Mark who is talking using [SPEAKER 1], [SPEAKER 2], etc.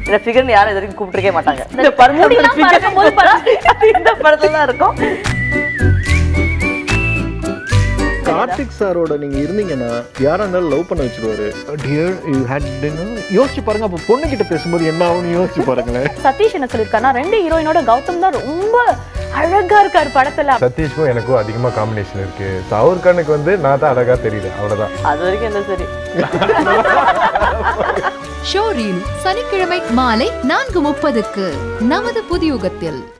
[SPEAKER 1] இந்த ஃபிகர்னு யாரும் இது வரைக்கும் கூப்பிட்டுருக்கே மாட்டாங்க இந்த படத்துல ஒரு
[SPEAKER 2] முடியெல்லாம்
[SPEAKER 1] figure
[SPEAKER 2] பறக்கும்போது
[SPEAKER 1] கூப்பிட்டா, அது இந்த படத்துல தான் இருக்கும்
[SPEAKER 3] கார்த்திக் சாரோட நீங்க இருந்தீங்கன்னா யாரா இருந்தாலும் லவ் பண்ண வச்சிருவாரு டியர் யூ ஹேட் டின்னர் யோசிச்சு பாருங்க அப்போ பொண்ணு கிட்ட பேசும்போது என்ன ஆகும்னு யோசிச்சு பாருங்களேன்
[SPEAKER 2] சதீஷ் என்ன சொல்லியிருக்காருன்னா ரெண்டு ஹீரோயினோட கௌதம் தான் ரொம்ப அழகா இருக்காரு படத்துல
[SPEAKER 4] சதீஷ்க்கும் எனக்கும் அதிகமாக காம்பினேஷன் இருக்கு So, அவர் கண்ணுக்கு வந்து நான் தான் அழகா தெரியுது அவ்வளவுதான்
[SPEAKER 1] அது வரைக்கும் என்ன சரி
[SPEAKER 5] ஷோரீல் சனிக்கிழமை மாலை நான்கு முப்பதுக்கு நமது புதியுகத்தில்